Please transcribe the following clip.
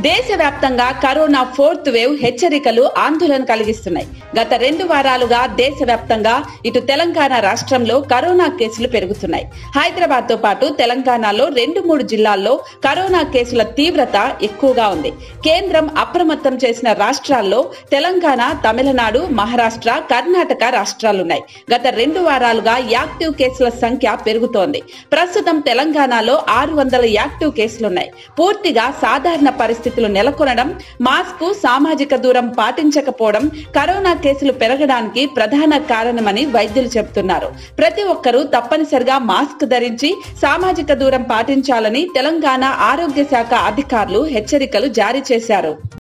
దేశవ్యాప్తంగా corona fourth wave హెచ్చరికలు ఆందోళన కలిగిస్తున్నాయి గత రెండు వారాలుగా దేశవ్యాప్తంగా ఇటు తెలంగాణ రాష్ట్రంలో కరోనా కేసులు పెరుగుతున్నాయి హైదరాబాద్ తో పాటు తెలంగాణలో రెండు మూడు జిల్లాల్లో కరోనా కేసుల తీవ్రత ఎక్కువగా ఉంది కేంద్రం అప్రమత్తం చేసిన రాష్ట్రాల్లో తెలంగాణ తమిళనాడు మహారాష్ట్ర కర్ణాటక రాష్ట్రాలున్నాయి గత రెండు వారాలుగా యాక్టివ్ కేసుల సంఖ్య పెరుగుతోంది ప్రస్తుతం తెలంగాణలో ఆరు వందల యాక్టివ్ కేసులున్నాయి పూర్తిగా సాధారణ పరిస్థితులు నెలకొనడం మాస్క్ సామాజిక దూరం పాటించకపోవడం కరోనా కేసులు పెరగడానికి ప్రధాన కారణమని వైద్యులు చెబుతున్నారు ప్రతి ఒక్కరూ తప్పనిసరిగా మాస్క్ ధరించి సామాజిక దూరం పాటించాలని తెలంగాణ ఆరోగ్య శాఖ అధికారులు హెచ్చరికలు జారీ చేశారు